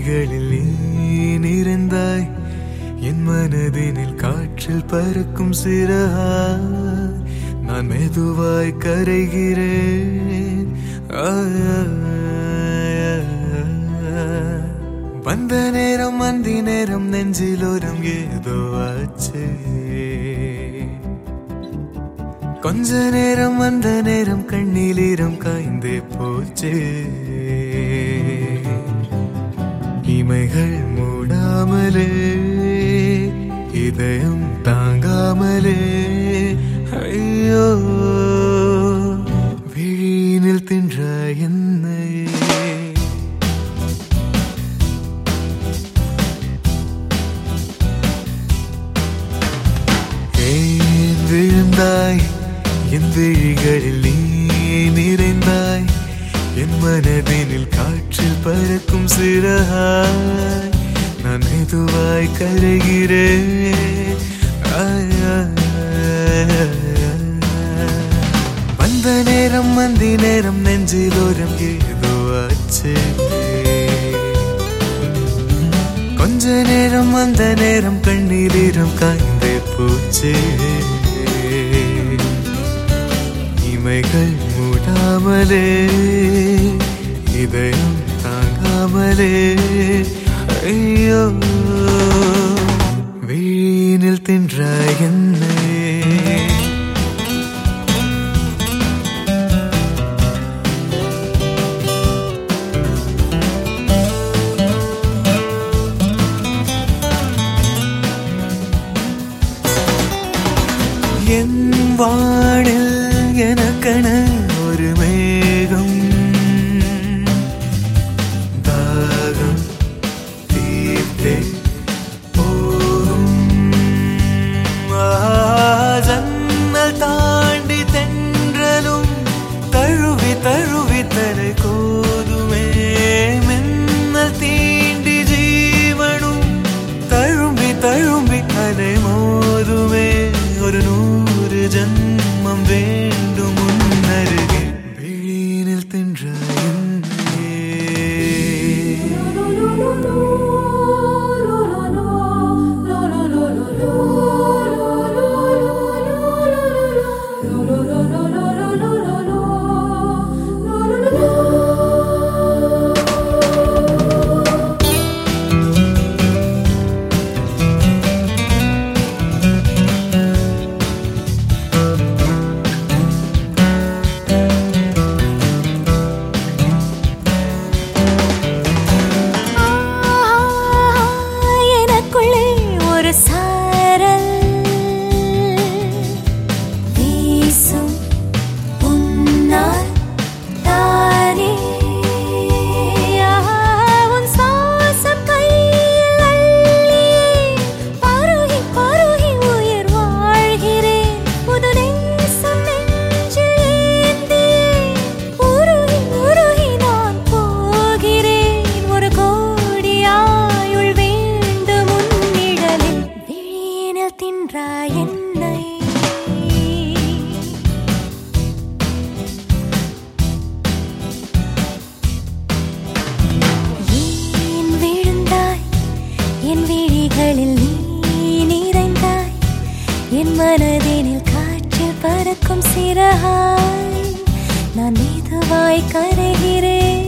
விழிகளில் நீ நிறைந்தாய் என் மனதினில் காற்றில் பறக்கும் சிறகாய் நான் மெதுவாய் கரைகிறேன் ஆ, வந்த நேரம் மந்தி நேரம் நெஞ்சிலோரம் ஏதோ ஆச்சு கொஞ்ச நேரம் வந்த நேரம் கண்ணிலீரம் காய்ந்தே போச்சு இமைகள் மூடாமலே இதயம் தாங்காமலே ஐயோ விழியினில் தின்ற என்னையே ஏன் விழுந்தாய் என் விழிகளில் நீ நிறைந்தாய் என் மனதினில் காற்றில் பறக்கும் சிறகாய் நான் மெதுவாய் கரைகிறேன் ஆய், ஆய், ஆய், ஆய். வந்த நேரம் மந்தி நேரம் நெஞ்சிலோரம் ஏதோ ஆச்சு கொஞ்ச நேரம் அந்த நேரம் கண்ணீரம் காய்ந்தே போச்சு இமைகள் மூடாமலே இதயம் தாங்காமலே ஐயோ வீணில் தின்ற என்னை என் வானில் எனக்கென ஒரு மேகம் தாகம் தீர்த்தே போகும் ஆ, ஜன்னல் தாண்டி தென்றலும் தழுவி தழுவி தலை கோதுமே மின்னல் தீண்டி ஜீவனும் தழும்பி தழும்பி அலை மோதுமே ஒரு நூறு ஜன்மம் வேண்டும் முன்னருகே விழியினில் தின்ற என்னையே. எனக்குள்ளே ஒரு சாரல் வீசும் உன்னால் தானே உன் சுவாசம் கையில் அள்ளியே பருகி பருகி உயிர் வாழ்கிறேன் புது நேசம் நெஞ்சில் ஏந்தியே உருகி உருகி நான் போகிறேன் ஒரு கோடி ஆயுள் வேண்டும் உன்னிடலில் விழியினில் தின்றாய் என்னை ஏன் விழுந்தாய் என் விழிகளில் நீ நிறைந்தாய் என் மனதினில் காற்றில் பறக்கும் சிறகாய் நான் மெதுவாய் கரைகிறேன்